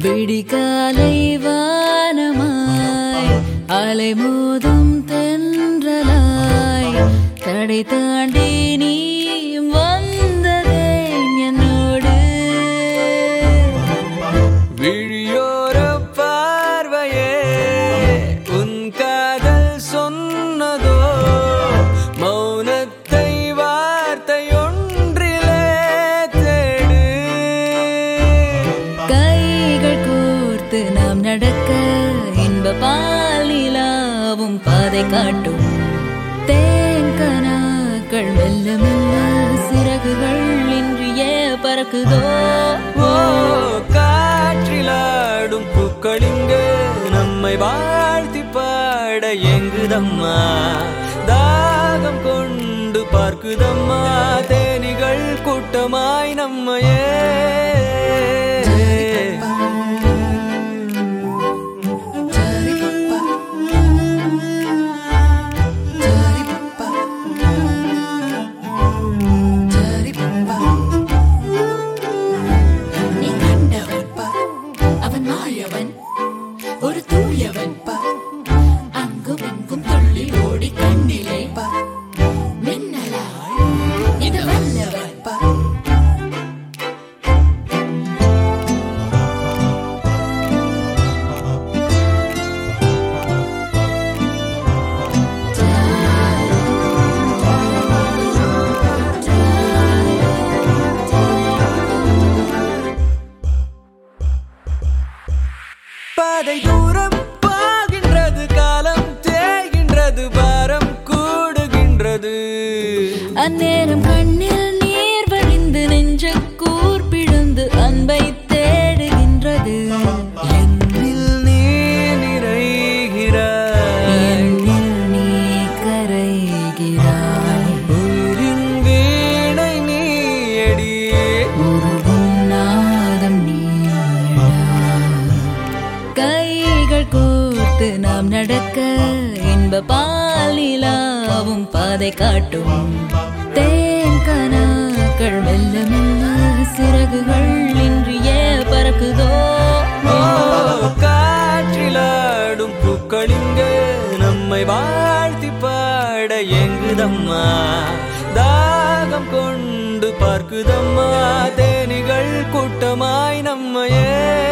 விடிகாலை வானமாய் அலை மோதும் தென்றலாய் தடை தாண்டி நீ வந்ததே என்னோடு விழியோர பார்வையே உன் காதல் சொன்னதோ மௌனத்தை வார்த்தை ஒன்றிலே தேடு கைகள் கோர்த்து நாம் நடக்க இன்ப பால் நிலாவும் பாதை காட்டும் தேங்கனாக்கள் மெல்ல மெல்ல சிறகுகள் இன்றியே பறக்குதோ ஓ காற்றிலாடும் பூக்களிங்கு நம்மை வாழ்த்தி பாட எங்குதம்மா தாகம் கொண்டு பார்க்குதம்மா தேனிகள் கூட்டமாய் நம்மையே நீ கண்டவன் அவன் மாயவன் ஒரு தூயவன் அங்கும் இங்கும் துள்ளி ஓடி கண்ணிலே மின்னலாய் இது வல்லவன் பாதை தூரம் போகின்றது காலம் தேய்கின்றது பாரம் கூடுகின்றது அந்நேரம் கண்ணில் நீர் வழிந்து நெஞ்ச கூர்பிழந்து அன்பை தேடுகின்றது என்னில் நீ நிறைகிறாய் என்னில் நீ கரைகிறாய் உயிரின் வீணை நீ அடியே உருகும் நாதம் நீடா கைகள் கோர்த்து நாம் நடக்க இன்ப பால் நிலாவும் பாதை காட்டும் தேன் கனாக்கள் மெல்ல மெல்ல சிறகுகள் இன்றியே பறக்குதோ ஓ காற்றிலாடும் பூக்களிங்கு நம்மை வாழ்த்தி பாட எங்குதம்மா தாகம் கொண்டு பார்க்குதம்மா தேனிகள் கூட்டமாய் நம்மையே